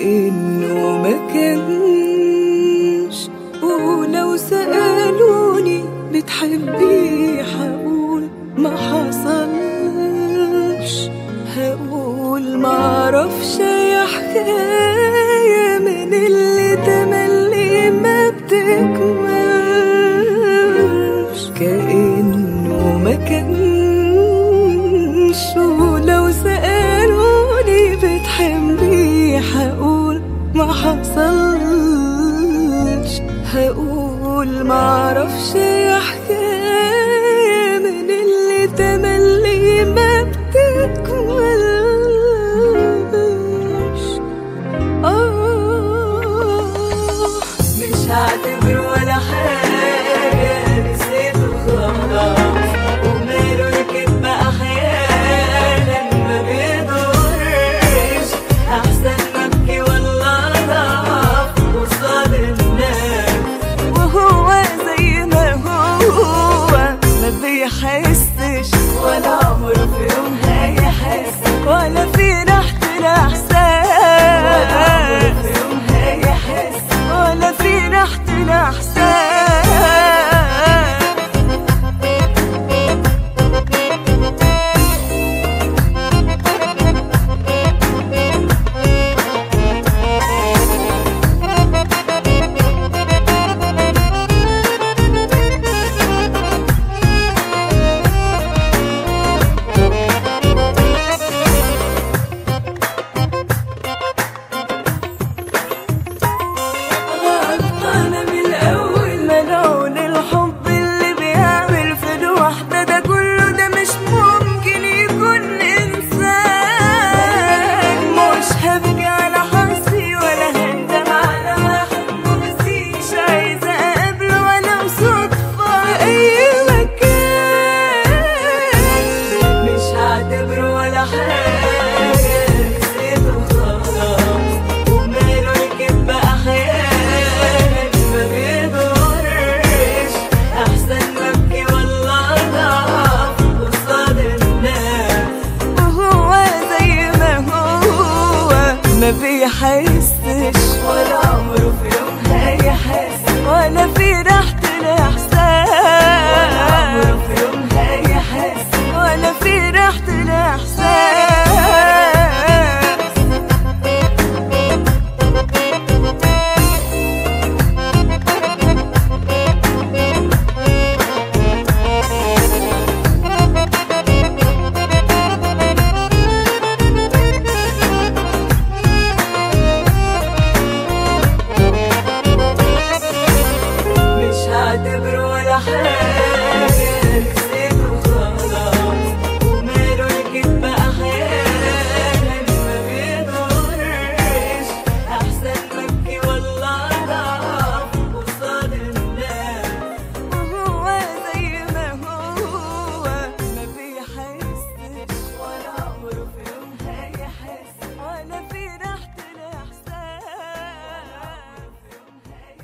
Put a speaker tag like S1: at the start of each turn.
S1: كأنه ما كانش ولو سألوني بتحبيه حقول ما حصلش هقول معرفش يا حكاية من اللي تملي ما بتكملش كأنه ما كانش ولو سألوني بتحبيه حقول ما حصلش هقول معرفش يا حكاية من اللي تملي ما بتكملش آه مش هعتبر ولا حاجة نسيته خلاص وماله الكدب أحيانا ما بيضرش أحسن ما أبكي ولا أضعف قصاد الناس وهو زي ما هو ما بيحسش ولا عمره في يوم هيحس ولا في ريحة الإحساس ولا عمره في يوم هيحس ولا في ريحة الإحساس غلطانة من الأول ملعون الحب اللي بيعمل في الوحدة ده كله ده مش ممكن يكون إنسان مش هبكي على حظي ولا هندم على واحد مبسيش عايزة أقابله ولو صدفة في أي مكان مش هعتبره ولا حاجة نسيته خلاص وماله الكدب أحيانا ما بيضرش أحسن ما أبكي ولا أضعف قصاد الناس وهو زي ما هو ما بيحسش ولا عمره في يوم هيحس ولا في ريحة الإحساس ولا عمره في يوم هيحس ولا في ريحة الإحساس مش هعتبره ولا حاجة